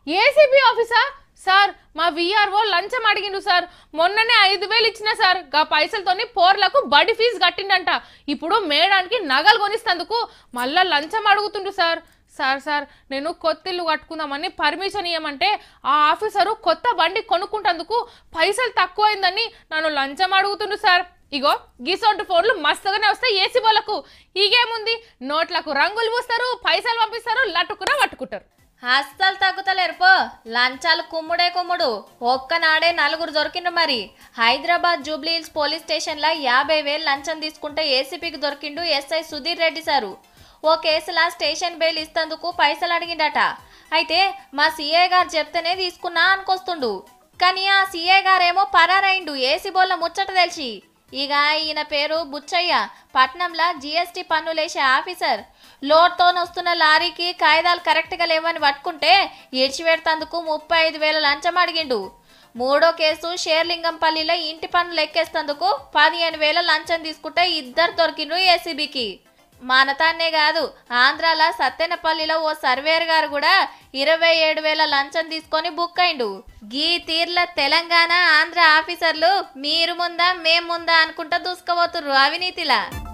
ACB ఆఫీసా sir మా VRO లంచం అడిగిండు సార్ మొన్ననే ఐదు వేలు ఇచ్చిన సార్ గా పైసలతోని పోర్లకు బడి ఫీజు కట్టిండంట ఇప్పుడు మేడానికి నగలు కొనిస్తందుకు మళ్ళా లంచం అడుగుతుండు సార్ సార్ సార్ నేను కొత్త ఇల్లు కట్టుకుందామని పర్మిషన్ ఇవ్వమంటే ఆ ఆఫీసరు కొత్త బండి కొనుక్కుంటందుకు పైసలు తక్కువైందని నన్ను లంచం అడుగుతుండు సార్ ఇగో గీసొంటి ఫోన్లు మస్తుగానే వస్తాయి ఏసీ వాళ్ళకు ఇగేముంది నోట్లకు రంగులు పూస్తారు పైసలు పంపిస్తారు లట్టుకురా పట్టుకుంటారు అస్సలు తగ్గుతలేరు పో లంచాలు కుమ్ముడే కుమ్ముడు ఒక్కనాడే నలుగురు దొరికిండ్రు మరి హైదరాబాద్ జూబ్లీ హిల్స్ పోలీస్ స్టేషన్లో యాభై వేలు లంచం తీసుకుంటే ఏసీపీకి దొరికిండు ఎస్ఐ సుధీర్ రెడ్డి సారు ఓ కేసులా స్టేషన్ బెయిల్ ఇస్తందుకు పైసలు అడిగిండట అయితే మా సీఏ గారు చెప్తేనే తీసుకున్నా అనుకొస్తుండు కానీ ఆ సీఏ గారేమో పరారైండు ఏసీ బోళ్ళ ముచ్చట తెలిసి ఇక ఈయన పేరు బుచ్చయ్య పట్నంలో జీఎస్టీ పన్నులేసే ఆఫీసర్ లోడ్తో వస్తున్న లారీకి కాయిదాలు కరెక్ట్గా లేవని పట్టుకుంటే ఇడిచిపెడతందుకు ముప్పై ఐదు వేల లంచం అడిగిండు మూడో కేసు షేర్లింగంపల్లిలో ఇంటి పన్నులు ఎక్కేస్తందుకు పదిహేను వేల లంచం తీసుకుంటే ఇద్దరు దొరికిండ్రు ఏసీబీకి మనతాన్నే కాదు ఆంధ్రాల సత్తెనపల్లిలో ఓ సర్వేర్ గారు కూడా ఇరవై ఏడు వేల లంచం తీసుకొని బుక్ అయిండు గీ తీర్ల తెలంగాణ ఆంధ్ర ఆఫీసర్లు మీరు ముందా మేం ముందా అనుకుంటా దూసుకుపోతుర్రు అవినీతిలా